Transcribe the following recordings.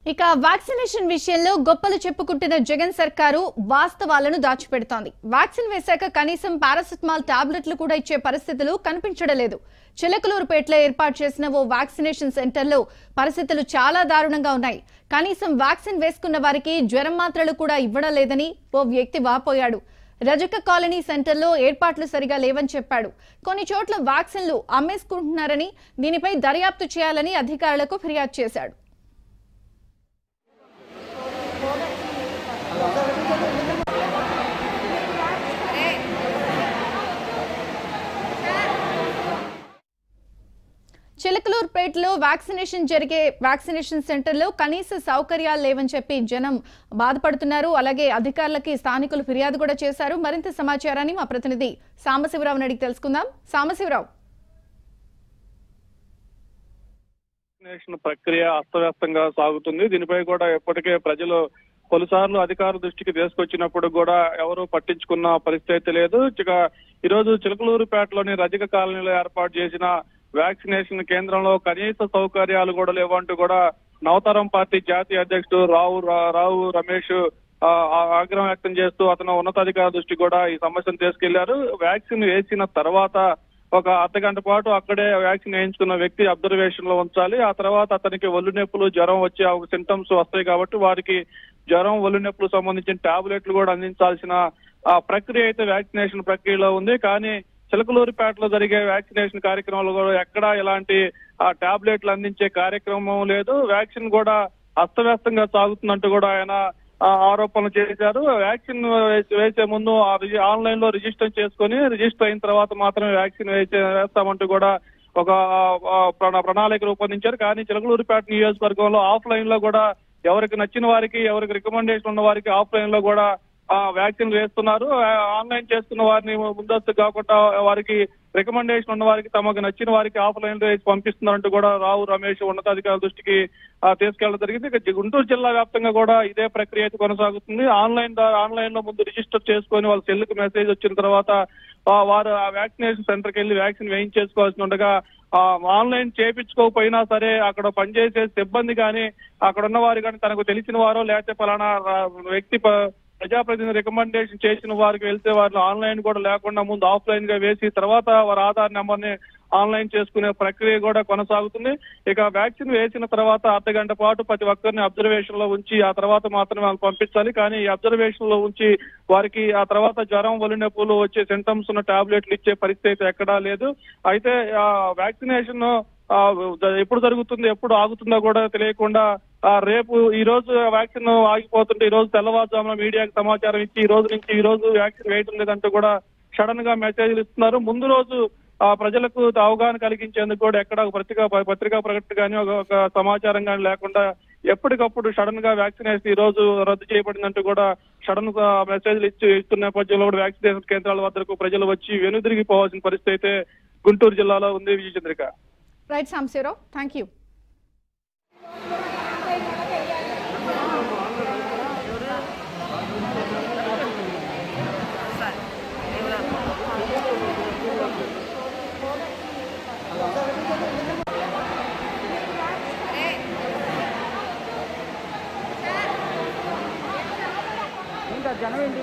ఇక వ్యాక్సినేషన్ విషయంలో గొప్పలు చెప్పుకుంటున్న జగన్ సర్కారు వాస్తవాలను దాచిపెడుతోంది వ్యాక్సిన్ వేశాక కనీసం పారాసిటమాల్ టాబ్లెట్లు కూడా ఇచ్చే పరిస్థితులు కనిపించడం లేదు చిలకలూరుపేటలో ఏర్పాటు చేసిన ఓ వ్యాక్సినేషన్ సెంటర్లో పరిస్థితులు చాలా దారుణంగా ఉన్నాయి కనీసం వ్యాక్సిన్ వేసుకున్న వారికి జ్వరం మాత్రలు కూడా ఇవ్వడం లేదని ఓ వ్యక్తి వాపోయాడు రజక కాలనీ సెంటర్లో ఏర్పాట్లు సరిగా లేవని చెప్పాడు కొన్ని చోట్ల వ్యాక్సిన్లు అమ్మేసుకుంటున్నారని దీనిపై దర్యాప్తు చేయాలని అధికారులకు ఫిర్యాదు చేశాడు చిలకలూరుపేటలో వ్యాక్సినేషన్ జరిగే వ్యాక్సినేషన్ సెంటర్లో కనీస సౌకర్యాలు లేవని చెప్పి జనం బాధపడుతున్నారు అలాగే అధికారులకి స్థానికులు ఫిర్యాదు కూడా చేశారు మరింత సమాచారాన్ని మా ప్రతినిధి సాంబశివరావుని అడిగి తెలుసుకుందాం సాంబశివరావు వ్యాక్సినేషన్ ప్రక్రియ అస్తవ్యస్తంగా సాగుతుంది దీనిపై కూడా ఇప్పటికే ప్రజలు పలుసార్లు అధికారుల దృష్టికి తీసుకొచ్చినప్పుడు కూడా ఎవరు పట్టించుకున్న పరిస్థితి అయితే లేదు ఇక ఈ రోజు చిలకలూరుపేటలోని రజక కాలనీలో ఏర్పాటు చేసిన వ్యాక్సినేషన్ కేంద్రంలో కనీస సౌకర్యాలు కూడా లేవంటూ కూడా నవతరం పార్టీ జాతీయ అధ్యక్షుడు రావు రా- రావు రమేష్ ఆ, ఆ ఆగ్రహం వ్యక్తం చేస్తూ అతను ఉన్నతాధికారుల దృష్టికి కూడా ఈ సమస్యను తీసుకెళ్లారు వ్యాక్సిన్ వేసిన తర్వాత ఒక అర్ధ గంట పాటు అక్కడే వ్యాక్సిన్ వేయించుకున్న వ్యక్తి అబ్జర్వేషన్ లో ఉంచాలి ఆ తర్వాత అతనికి ఒళ్ళు నొప్పులు జ్వరం వచ్చే సింటమ్స్ వస్తాయి కాబట్టి వారికి జ్వరం ఒళ్ళు నొప్పులు సంబంధించిన టాబ్లెట్లు కూడా అందించాల్సిన ఆ ప్రక్రియ అయితే వ్యాక్సినేషన్ ప్రక్రియలో ఉంది కానీ చిలకలూరిపేటలో జరిగే వ్యాక్సినేషన్ కార్యక్రమంలో కూడా ఎక్కడా ఎలాంటి ఆ టాబ్లెట్లు అందించే కార్యక్రమం లేదు వ్యాక్సిన్ కూడా అస్తవ్యస్తంగా సాగుతున్నట్టు కూడా ఆయన ఆ, ఆరోపణలు చేశారు వ్యాక్సిన్ వేసే- వేసే ముందు ఆ రిజి- ఆన్లైన్ లో రిజిస్టర్ చేసుకొని రిజిస్టర్ అయిన తర్వాత మాత్రమే వ్యాక్సిన్ వేసే వేస్తామంటూ కూడా ఒక ఆ, ప్రణా- ప్రణాళిక రూపొందించారు కానీ చిలకలూరుపేట నియోజకవర్గంలో ఆఫ్లైన్ లో కూడా ఎవరికి నచ్చిన వారికి ఎవరికి రికమెండేషన్ ఉన్న వారికి ఆఫ్లైన్ లో కూడా ఆ వ్యాక్సిన్ వేస్తున్నారు ఆ, ఆన్లైన్ చేసుకున్న వారిని ముందస్తు కాకుండా వారికి రికమెండేషన్ ఉన్న వారికి తమకు నచ్చిన వారికి ఆఫ్లైన్ లో వేసి పంపిస్తున్నారంటూ కూడా రావు రమేష్ ఉన్నతాధికారుల దృష్టికి ఆ, తీసుకెళ్లడం జరిగింది ఇక గుంటూరు జిల్లా వ్యాప్తంగా కూడా ఇదే ప్రక్రియ అయితే కొనసాగుతుంది ఆన్లైన్ ద్వారా ఆన్లైన్ లో ముందు రిజిస్టర్ చేసుకొని వాళ్ళ సెల్ కు మెసేజ్ వచ్చిన తర్వాత ఆ, వారు ఆ వ్యాక్సినేషన్ సెంటర్ కి వెళ్లి వ్యాక్సిన్ వేయించేసుకోవాల్సి ఉండగా ఆ, ఆన్లైన్ చేపించుకోకపోయినా సరే అక్కడ పనిచేసే సిబ్బంది కానీ అక్కడ ఉన్న వారు కానీ తనకు తెలిసిన వారో లేకపోతే పలానా ఆ, వ్యక్తి ప- ప్రజాప్రతినిధి రికమెండేషన్ చేసిన వారికి వెళ్తే వారిని ఆన్లైన్ కూడా లేకుండా ముందు ఆఫ్లైన్ గా వేసి తర్వాత వారి ఆధార్ నెంబర్ ని ఆన్లైన్ చేసుకునే ప్రక్రియ కూడా కొనసాగుతుంది ఇక వ్యాక్సిన్ వేసిన తర్వాత అర్ధ గంట పాటు ప్రతి ఒక్కరిని అబ్జర్వేషన్ లో ఉంచి ఆ తర్వాత మాత్రమే వాళ్ళు పంపించాలి కానీ ఈ అబ్జర్వేషన్ లో ఉంచి వారికి ఆ తర్వాత జ్వరం ఒలి నొప్పులు వచ్చే సింటమ్స్ ఉన్న టాబ్లెట్లు ఇచ్చే పరిస్థితి అయితే ఎక్కడా లేదు అయితే ఆ వ్యాక్సినేషన్ ఆ, ఎప్పుడు జరుగుతుంది ఎప్పుడు ఆగుతుందో కూడా తెలియకుండా ఆ, రేపు ఈ రోజు వ్యాక్సిన్ ఆగిపోతుంటే ఈ రోజు తెల్లవారుజామున మీడియాకి సమాచారం ఇచ్చి ఈ రోజు నుంచి ఈ రోజు వ్యాక్సిన్ వేయటం లేదంటూ కూడా సడన్ గా మెసేజ్లు ఇస్తున్నారు ముందు రోజు ఆ ప్రజలకు అవగాహన కలిగించేందుకు కూడా ఎక్కడ ఒక పత్రికా పత్రికా ప్రకటన కానీ ఒక ఒక సమాచారం కానీ లేకుండా ఎప్పటికప్పుడు సడన్ గా వ్యాక్సినేషన్ ఈ రోజు రద్దు చేయబడిందంటూ కూడా సడన్ గా మెసేజ్లు ఇచ్చి ఇస్తున్న నేపథ్యంలో కూడా వ్యాక్సినేషన్ కేంద్రాల వద్దకు ప్రజలు వచ్చి వెనుదిరిగిపోవాల్సిన పరిస్థితి అయితే గుంటూరు జిల్లాలో ఉంది Vijayachandrika right Sambasivarao thank you ఇంకా జనం ఏంటి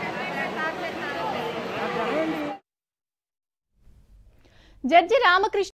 జనం ఏంటి జడ్జి రామకృష్ణ